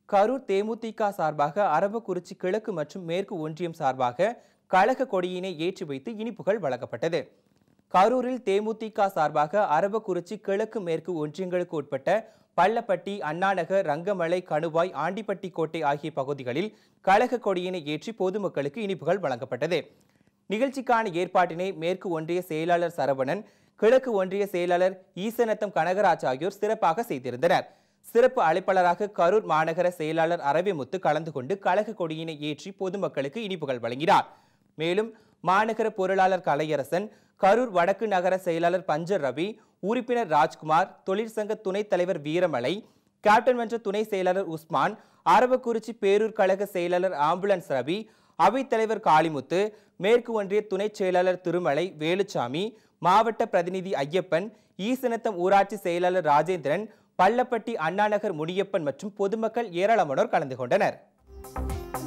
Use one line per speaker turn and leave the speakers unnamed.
கரூர் தேமுதிக சார்பாக அரவக்குறிச்சி கிழக்கு மற்றும் மேற்கு ஒன்றியம் சார்பாக கழக கொடியினை ஏற்றி வைத்து இனிப்புகள் வழங்கப்பட்டது கரூரில் தேமுதிக சார்பாக அரவக்குறிச்சி கிழக்கு மேற்கு ஒன்றியங்களுக்கு உட்பட்ட பள்ளப்பட்டி அண்ணாநகர் ரங்கமலை கணுவாய் ஆண்டிப்பட்டி கோட்டை ஆகிய பகுதிகளில் கழக கொடியினை ஏற்றி பொதுமக்களுக்கு இனிப்புகள் வழங்கப்பட்டது நிகழ்ச்சிக்கான ஏற்பாட்டினை மேற்கு ஒன்றிய செயலாளர் சரவணன் கிழக்கு ஒன்றிய செயலாளர் ஈசனத்தம் கனகராஜ் ஆகியோர் சிறப்பாக செய்திருந்தனர் சிறப்பு அழைப்பாளராக கரூர் மாநகர செயலாளர் அரவிமுத்து கலந்து கொண்டு கழக கொடியினை ஏற்றி பொதுமக்களுக்கு இனிப்புகள் வழங்கினார் மேலும் மாநகர பொருளாளர் கலையரசன் கரூர் வடக்கு நகர செயலாளர் பஞ்சர் ரவி உறுப்பினர் ராஜ்குமார் தொழிற்சங்க துணைத் தலைவர் வீரமலை கேப்டன் மன்ற துணை செயலாளர் உஸ்மான் அரவக்குறிச்சி பேரூர் கழக செயலாளர் ஆம்புலன்ஸ் ரவி அவைத்தலைவர் காளிமுத்து மேற்கு ஒன்றிய துணைச் செயலாளர் திருமலை வேலுச்சாமி மாவட்ட பிரதிநிதி ஐயப்பன் ஈசனத்தம் ஊராட்சி செயலாளர் ராஜேந்திரன் பள்ளப்பட்டி அண்ணாநகர் முனியப்பன் மற்றும் பொதுமக்கள் ஏராளமானோர் கலந்து கொண்டனர்